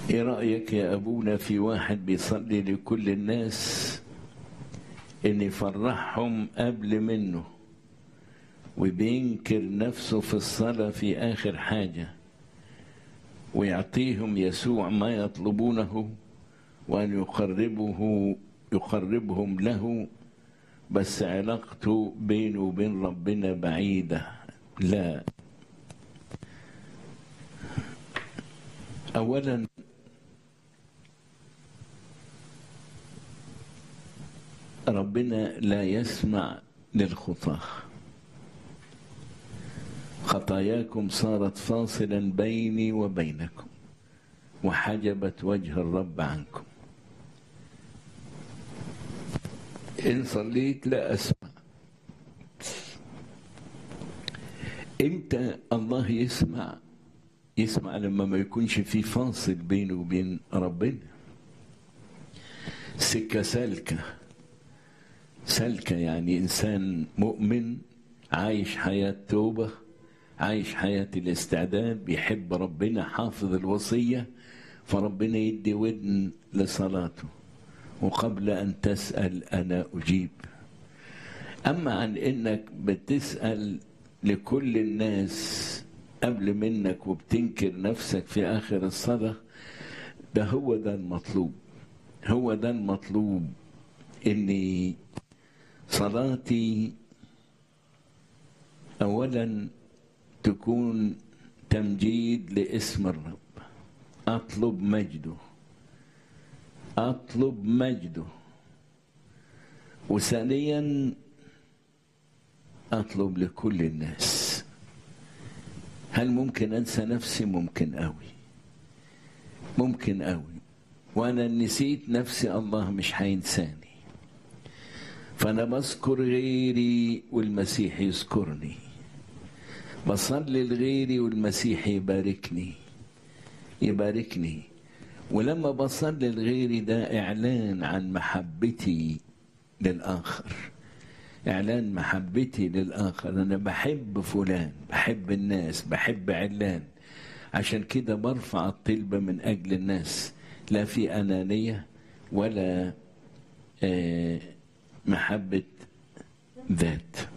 ايه رأيك يا ابونا في واحد بيصلي لكل الناس ان يفرحهم قبل منه وبينكر نفسه في الصلاة في آخر حاجة ويعطيهم يسوع ما يطلبونه وأن يقربه يقربهم له بس علاقته بينه وبين ربنا بعيدة لا أولا ربنا لا يسمع للخطاه خطاياكم صارت فاصلا بيني وبينكم وحجبت وجه الرب عنكم إن صليت لا أسمع إمتى الله يسمع يسمع لما ما يكونش في فاصل بينه وبين ربنا سكة سالكة سالكة يعني إنسان مؤمن عايش حياة توبة عايش حياة الاستعداد بيحب ربنا حافظ الوصية فربنا يدي ودن لصلاته وقبل أن تسأل أنا أجيب أما عن إنك بتسأل لكل الناس قبل منك وبتنكر نفسك في آخر الصلاة ده هو ده المطلوب هو ده المطلوب إني صلاتي أولا تكون تمجيد لاسم الرب اطلب مجده اطلب مجده وثانيا اطلب لكل الناس هل ممكن انسى نفسي ممكن قوي ممكن قوي وانا نسيت نفسي الله مش هينساني فانا بذكر غيري والمسيح يذكرني بصلي لغيري والمسيح يباركني يباركني ولما بصلي لغيري ده اعلان عن محبتي للاخر اعلان محبتي للاخر انا بحب فلان بحب الناس بحب علان عشان كده برفع الطلبة من اجل الناس لا في انانية ولا آه محبة ذات